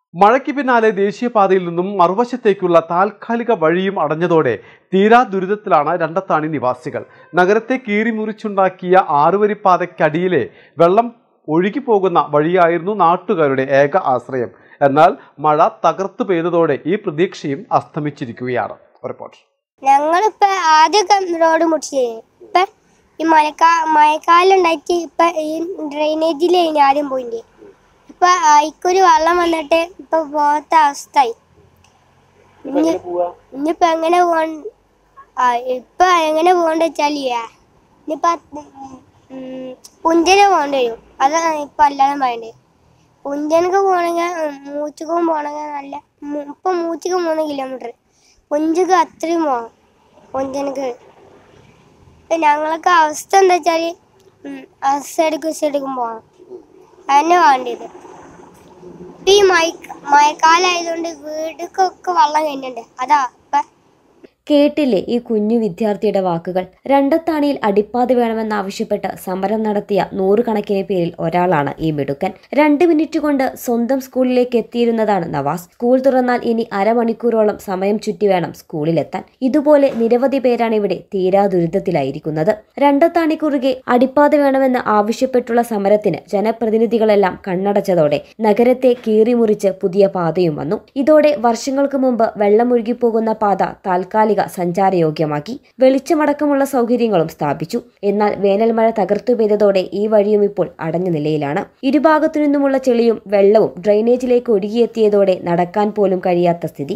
മഴയ്ക്ക് പിന്നാലെ ദേശീയപാതയിൽ നിന്നും മറുവശത്തേക്കുള്ള താൽക്കാലിക വഴിയും അടഞ്ഞതോടെ തീരാ ദുരിതത്തിലാണ് രണ്ടത്താണി നിവാസികൾ നഗരത്തെ കീറിമുറിച്ചുണ്ടാക്കിയ ആറുവരിപ്പാതയ്ക്കടിയിലെ വെള്ളം ഒഴുകിപ്പോകുന്ന വഴിയായിരുന്നു നാട്ടുകാരുടെ ഏക ആശ്രയം എന്നാൽ മഴ തകർത്തു പെയ്തതോടെ ഈ പ്രതീക്ഷയും അസ്തമിച്ചിരിക്കുകയാണ് റിപ്പോർട്ട് ഞങ്ങളിപ്പോ ആദ്യമൊക്കെ റോഡ് മുടിച്ചു ഇപ്പൊ ഈ മഴക്കാ മഴക്കാലം ഉണ്ടായിട്ട് ഇപ്പൊ ഈ ഡ്രെയിനേജിലേനി ആദ്യം പോയിന്റ് ഇപ്പൊ അതിക്കൊരു വെള്ളം വന്നിട്ട് ഇപ്പൊ പോകാത്ത അവസ്ഥയായി ഇനി ഇനിയിപ്പൊ എങ്ങനെ പോ ഇപ്പൊ എങ്ങനെ പോകണ്ട വെച്ചാല് ഇനിയിപ്പൊ ഉം, പുഞ്ചന് പോകേണ്ടി വരും അതാണ് ഇപ്പൊ അല്ലാതെ പറയണ്ടത് പുഞ്ചനക്ക് പോണെങ്കിൽ മൂച്ചക്കും പോണെങ്കിൽ നല്ല മു- ഇപ്പൊ മൂച്ചക്ക് മൂന്ന് കിലോമീറ്റർ പുഞ്ചക്ക് അത്രയും പോകണം പുഞ്ചനക്ക് ഇപ്പൊ ഞങ്ങൾക്ക് അവസ്ഥ എന്താ വെച്ചാല് അസെടുക്കും ഇസെടുക്കും പോകണം അതന്നെ വേണ്ടത് ഇപ്പൊ ഈ മഴ മഴക്കാലമായതുകൊണ്ട് വീടുക്കൊക്കെ വെള്ളം കഴിഞ്ഞിട്ടുണ്ട് അതാ ഇപ്പൊ കേട്ടില്ലേ ഈ കുഞ്ഞു വിദ്യാർത്ഥിയുടെ വാക്കുകൾ രണ്ടത്താണിയിൽ അടിപ്പാത വേണമെന്നാവശ്യപ്പെട്ട് സമരം നടത്തിയ നൂറുകണക്കിന് പേരിൽ ഒരാളാണ് ഈ മിടുക്കൻ രണ്ട് മിനിറ്റ് കൊണ്ട് സ്വന്തം സ്കൂളിലേക്ക് എത്തിയിരുന്നതാണ് നവാസ് സ്കൂൾ തുറന്നാൽ ഇനി അരമണിക്കൂറോളം സമയം ചുറ്റി വേണം സ്കൂളിലെത്താൻ ഇതുപോലെ നിരവധി പേരാണ് ഇവിടെ തീരാ ദുരിതത്തിലായിരിക്കുന്നത് രണ്ടത്താണി കുറുകെ അടിപ്പാത വേണമെന്ന് ആവശ്യപ്പെട്ടുള്ള സമരത്തിന് ജനപ്രതിനിധികളെല്ലാം കണ്ണടച്ചതോടെ നഗരത്തെ കീറിമുറിച്ച് പുതിയ പാതയും വന്നു ഇതോടെ വർഷങ്ങൾക്ക് മുമ്പ് വെള്ളമൊഴുകിപ്പോകുന്ന പാത താൽക്കാലിക സഞ്ചാരയോഗ്യമാക്കി വെളിച്ചമടക്കമുള്ള സൗകര്യങ്ങളും സ്ഥാപിച്ചു എന്നാൽ വേനൽ മഴ തകർത്തു പെയ്തതോടെ ഈ വഴിയും ഇപ്പോൾ അടഞ്ഞ നിലയിലാണ് ഇരുഭാഗത്തു നിന്നുമുള്ള ചെളിയും വെള്ളവും ഡ്രെയിനേജിലേക്ക് ഒഴുകിയെത്തിയതോടെ നടക്കാൻ പോലും കഴിയാത്ത സ്ഥിതി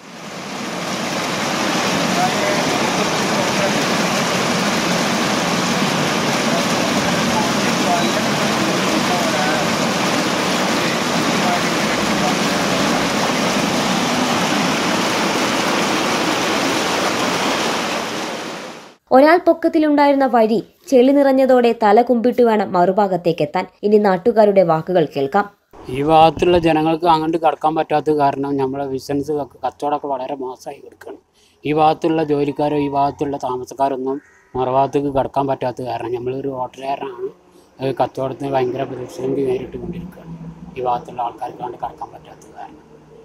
ഒരാൾ പൊക്കത്തിലുണ്ടായിരുന്ന വഴി ചെളി നിറഞ്ഞതോടെ തല കുമ്പിട്ട് വേണം മറുഭാഗത്തേക്ക് എത്താൻ ഇനി നാട്ടുകാരുടെ വാക്കുകൾ കേൾക്കാം ഈ ഭാഗത്തുള്ള ജനങ്ങൾക്ക് അങ്ങോട്ട് കടക്കാൻ പറ്റാത്തത് കാരണം നമ്മളെ ബിസിനസ് കച്ചവടമൊക്കെ വളരെ മോശമായി കൊടുക്കുകയാണ് ഈ ഭാഗത്തുള്ള ജോലിക്കാരോ ഈ ഭാഗത്തുള്ള താമസക്കാരൊന്നും മറുഭാഗത്തേക്ക് കടക്കാൻ പറ്റാത്തത് കാരണം നമ്മളൊരു ഹോട്ടലുകാരനാണ് അത് കച്ചവടത്തിന് ഭയങ്കര പ്രതിസന്ധി നേരിട്ട് കൊണ്ടിരിക്കുകയാണ് ഈ ഭാഗത്തുള്ള ആൾക്കാർക്ക് കണ്ട് കടക്കാൻ പറ്റാത്തത് കാരണം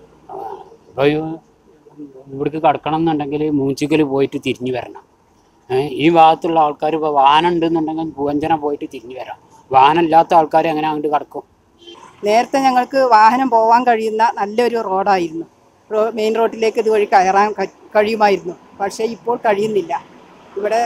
ഇപ്പോൾ ഇവിടേക്ക് കടക്കണം എന്നുണ്ടെങ്കിൽ മൂച്ചിക്കൽ പോയിട്ട് തിരിഞ്ഞു വരണം ഏ, ഈ ഭാഗത്തുള്ള ആൾക്കാർ ഇപ്പോൾ വാഹനം ഉണ്ടെന്നുണ്ടെങ്കിൽ പൂവഞ്ചന പോയിട്ട് തിരിഞ്ഞു വരാം വാഹനം ഇല്ലാത്ത ആൾക്കാർ എങ്ങനെ അങ്ങോട്ട് കടക്കും നേരത്തെ ഞങ്ങൾക്ക് വാഹനം പോകാൻ കഴിയുന്ന നല്ലൊരു റോഡായിരുന്നു റോ മെയിൻ റോഡിലേക്ക് ഇതുവഴി കയറാൻ ക- കഴിയുമായിരുന്നു പക്ഷേ ഇപ്പോൾ കഴിയുന്നില്ല ഇവിടെ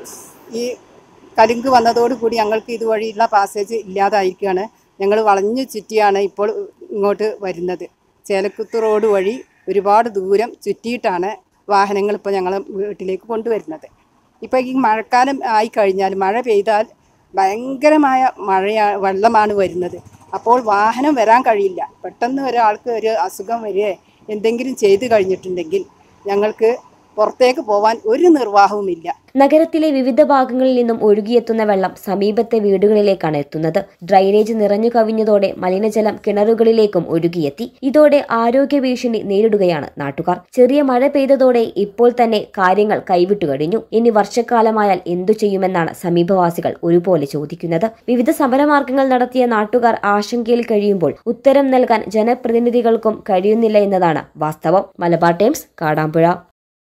ഈ കലുങ്ക് വന്നതോടുകൂടി ഞങ്ങൾക്ക് ഇതുവഴിയുള്ള പാസേജ് ഇല്ലാതായിരിക്കുകയാണ് ഞങ്ങൾ വളഞ്ഞു ചുറ്റിയാണ് ഇപ്പോൾ ഇങ്ങോട്ട് വരുന്നത് ചേലക്കുത്ത് റോഡ് വഴി ഒരുപാട് ദൂരം ചുറ്റിയിട്ടാണ് വാഹനങ്ങൾ ഇപ്പോൾ ഞങ്ങൾ വീട്ടിലേക്ക് കൊണ്ടുവരുന്നത് ഇപ്പോൾ ഈ മഴക്കാലം ആയിക്കഴിഞ്ഞാൽ മഴ പെയ്താൽ ഭയങ്കരമായ മഴയാ വെള്ളമാണ് വരുന്നത് അപ്പോൾ വാഹനം വരാൻ കഴിയില്ല പെട്ടെന്ന് ഒരാൾക്ക് ഒരു അസുഖം വരികയോ എന്തെങ്കിലും ചെയ്തു കഴിഞ്ഞിട്ടുണ്ടെങ്കിൽ ഞങ്ങൾക്ക് പുറത്തേക്ക് പോകാൻ ഒരു നിർവാഹവുമില്ല നഗരത്തിലെ വിവിധ ഭാഗങ്ങളിൽ നിന്നും ഒഴുകിയെത്തുന്ന വെള്ളം സമീപത്തെ വീടുകളിലേക്കാണ് എത്തുന്നത് ഡ്രൈനേജ് നിറഞ്ഞു കവിഞ്ഞതോടെ മലിനജലം കിണറുകളിലേക്കും ഒഴുകിയെത്തി ഇതോടെ ആരോഗ്യ ഭീഷണി നേരിടുകയാണ് നാട്ടുകാർ ചെറിയ മഴ പെയ്തതോടെ ഇപ്പോൾ തന്നെ കാര്യങ്ങൾ കൈവിട്ടു കഴിഞ്ഞു ഇനി വർഷക്കാലമായാൽ എന്തു ചെയ്യുമെന്നാണ് സമീപവാസികൾ ഒരുപോലെ ചോദിക്കുന്നത് വിവിധ സമരമാർഗങ്ങൾ നടത്തിയ നാട്ടുകാർ ആശങ്കയിൽ കഴിയുമ്പോൾ ഉത്തരം നൽകാൻ ജനപ്രതിനിധികൾക്കും കഴിയുന്നില്ല എന്നതാണ് വാസ്തവം മലബാർ ടൈംസ് കാടാമ്പുഴ